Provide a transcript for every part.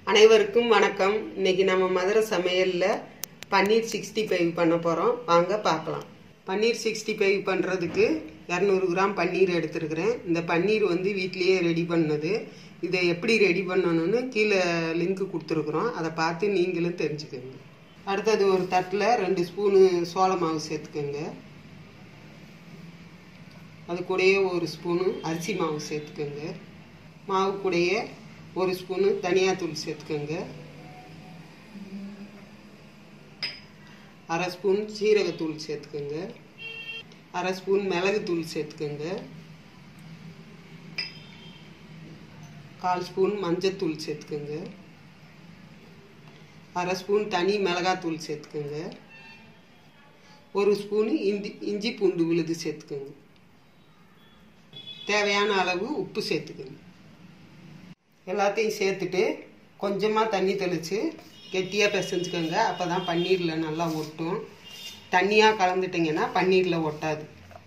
அனைவருக்கும் வணக்கம் இன்னைக்கு நம்ம மதுரை சமையல்ல பன்னீர் சிக்ஸ்டி ஃபைவ் பண்ண போறோம் வாங்க பார்க்கலாம் பன்னீர் சிக்ஸ்டி ஃபைவ் பண்றதுக்கு இரநூறு கிராம் பன்னீர் எடுத்திருக்கிறேன் இந்த பன்னீர் வந்து வீட்லயே ரெடி பண்ணது இதை எப்படி ரெடி பண்ணணும்னு கீழே லிங்க் கொடுத்துருக்குறோம் அதை பார்த்து நீங்களும் தெரிஞ்சுக்கோங்க அடுத்தது ஒரு தட்டில் ரெண்டு ஸ்பூனு சோள மாவு சேர்த்துக்கோங்க அது கூடயே ஒரு ஸ்பூனு அரிசி மாவு சேர்த்துக்கோங்க மாவு கூடயே ஒரு ஸ்பூனு தனியாத்தூள் சேர்த்துக்கோங்க அரை ஸ்பூன் சீரகத்தூள் சேர்த்துக்கோங்க அரை ஸ்பூன் மிளகுத்தூள் சேர்த்துக்கோங்க கால் ஸ்பூன் மஞ்சத்தூள் சேர்த்துக்கோங்க அரை ஸ்பூன் தனி மிளகாத்தூள் சேர்த்துக்கோங்க ஒரு ஸ்பூனு இஞ்சி இஞ்சி பூண்டு விழுது சேர்த்துக்கோங்க தேவையான அளவு உப்பு சேர்த்துக்கோங்க எல்லாத்தையும் சேர்த்துட்டு கொஞ்சமாக தண்ணி தெளித்து கெட்டியாக பிசைஞ்சுக்கோங்க அப்போ தான் பன்னீரில் நல்லா ஒட்டும் தண்ணியாக கலந்துட்டிங்கன்னா பன்னீரில் ஒட்டாது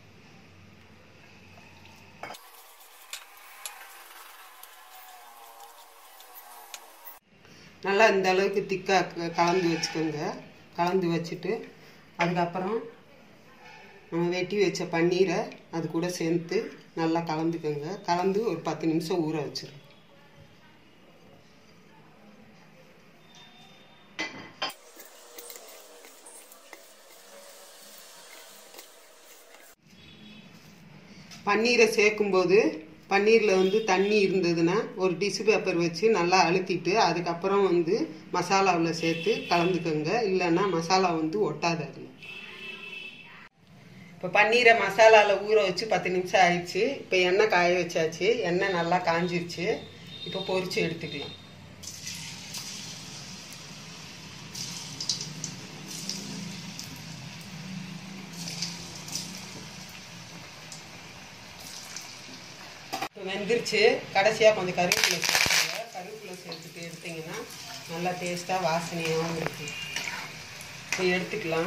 நல்லா இந்த அளவுக்கு திக்காக கலந்து வச்சுக்கோங்க கலந்து வச்சுட்டு அதுக்கப்புறம் நம்ம வெட்டி வச்ச பன்னீரை அது கூட சேர்த்து நல்லா கலந்துக்கோங்க கலந்து ஒரு பத்து நிமிஷம் ஊற வச்சிருங்க பன்னீரை சேர்க்கும்போது பன்னீரில் வந்து தண்ணி இருந்ததுன்னா ஒரு டிஷ்யூ பேப்பர் வச்சு நல்லா அழுத்திட்டு அதுக்கப்புறம் வந்து மசாலாவில் சேர்த்து கலந்துக்கோங்க இல்லைன்னா மசாலா வந்து ஒட்டாது அதில் இப்போ பன்னீரை மசாலாவில் ஊற வச்சு பத்து நிமிஷம் ஆயிடுச்சு இப்போ எண்ணெய் காய வச்சாச்சு எண்ணெய் நல்லா காஞ்சிருச்சு இப்போ பொரிச்சு எடுத்துக்கலாம் இப்போ வெந்துருச்சு கடைசியாக கொஞ்சம் கருவேப்பிலை சேர்த்துங்க கருவேப்பிலை சேர்த்துட்டு எடுத்தீங்கன்னா நல்லா டேஸ்ட்டாக வாசனையாகவும் இருக்கும் இப்போ எடுத்துக்கலாம்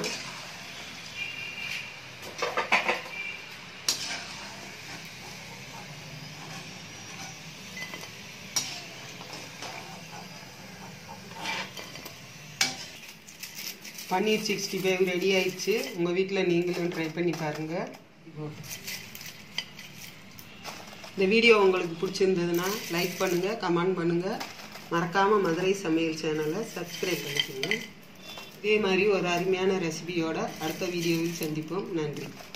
பன்னீர் சிக்ஸ்டி ஃபைவ் ரெடி ஆயிடுச்சு உங்கள் வீட்டில் நீங்களும் ட்ரை பண்ணி பாருங்கள் இந்த வீடியோ உங்களுக்கு பிடிச்சிருந்ததுன்னா லைக் பண்ணுங்கள் கமெண்ட் பண்ணுங்கள் மறக்காமல் மதுரை சமையல் சேனலை சப்ஸ்கிரைப் பண்ணிக்கோங்க இதே மாதிரி ஒரு அருமையான ரெசிபியோட அடுத்த வீடியோவில் சந்திப்போம் நன்றி